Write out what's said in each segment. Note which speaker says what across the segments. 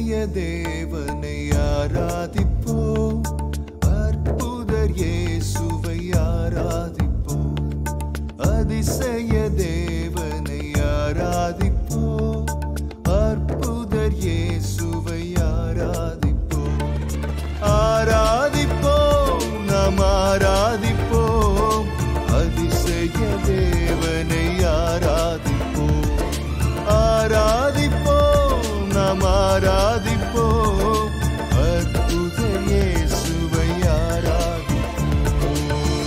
Speaker 1: அதிசய தேவனை ஆராதிப்போம் அற்புதர் இயேசுவை ஆராதிப்போம் அதிசய தேவனை ஆராதிப்போம் அற்புதர் இயேசுவை ஆராதிப்போம் ஆராதிப்போம் நாம் ஆராதிப்போம் அதிசய தேவனை ஆராதிப்போம் ஆராதிப்போம் நாம் ஆராதிப்போம் அற்புத இயேசுவை ஆராதிப்போம்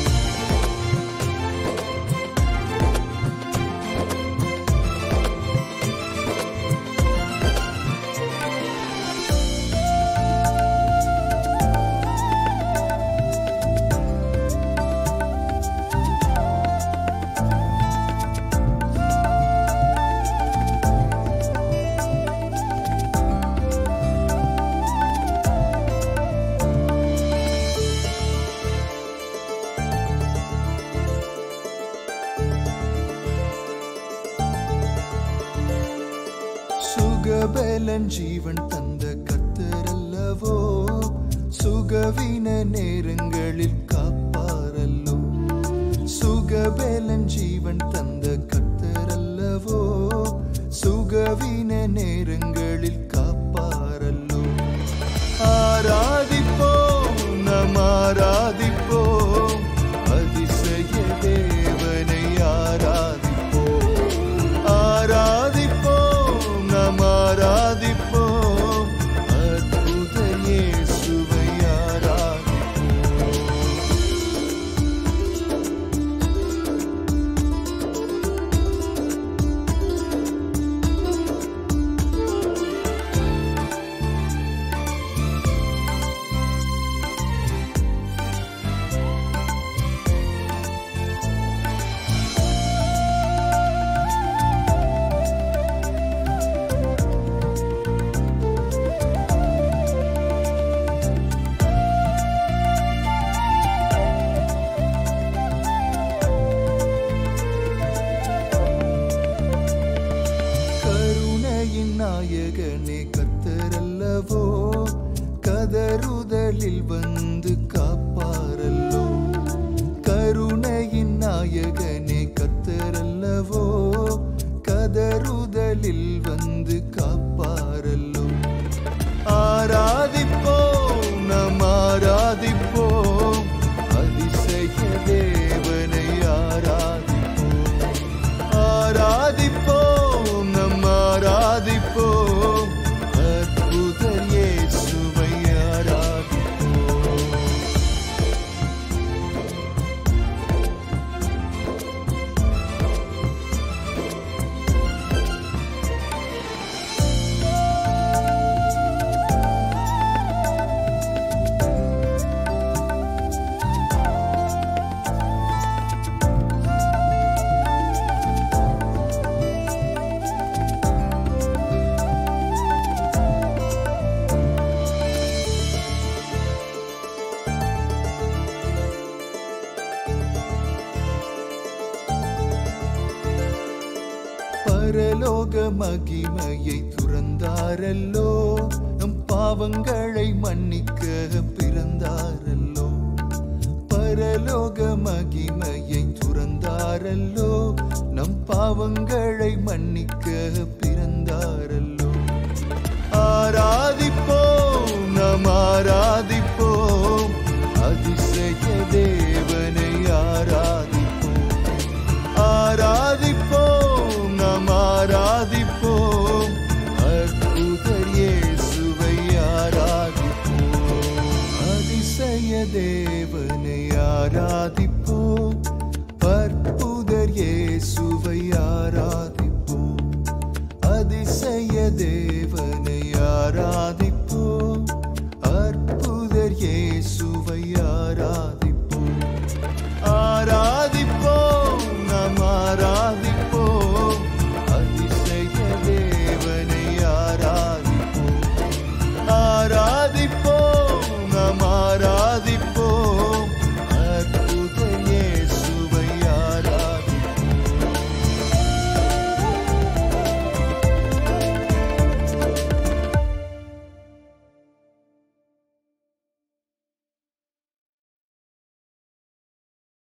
Speaker 1: சுகபலன் ஜீவன் தந்த கத்தரல்லவோ சுகவின நேரங்களில் காப்பாரல்லோ சுகபலன் ஜீவன் தந்த கத்தரல்லவோ சுகவின நேரங்களில் காப்பாரல்லோ ஆராதிப்போம் நம் ஆராதிப்போம் அதிசய தேவனை ஆராதிப்போம் ஆராதிப்போம் நாம் ஆராதிப்போம் அற்புத இயேசுவை ஆராதிப்போம் கருணையின் நாயகனே கத்தரல்லவோ கதறுதலில் வந்து காப்பாரல்லோ கருணையின் நாயகனே கத்தரல்லவோ கதறுதலில் வந்து காப்பாரல்லோ ஆராதிப்போம் நம் ஆராதிப்போம் அதிசய தேவனை ஆராதிப்போம் ஆராதிப்போம் நம் ஆராதிப்போம் அற்புத இயேசுவை ஆராதிப்போம் பரலோக மகிமையை துறந்தாரல்லோ நம் பாவங்களை மன்னிக்க பிறந்தாரல்லோ பரலோக மகிமையை துறந்தாரல்லோ நம் பாவங்களை மன்னிக்க பிறந்தாரல்லோ ஆராதிப்போம் நாம் ஆராதிப்போம் அதிசய தேவனை ஆராதிப்போம் ஆராதிப்போம் நாம் ஆராதிப்போம் அற்புதர் இயேசுவை ஆராதிப்போம் அதிசய தேவனை ஆராதிப்போம் அற்புதர் இயேசுவை ஆராதிப்போம் அதிசய தேவனை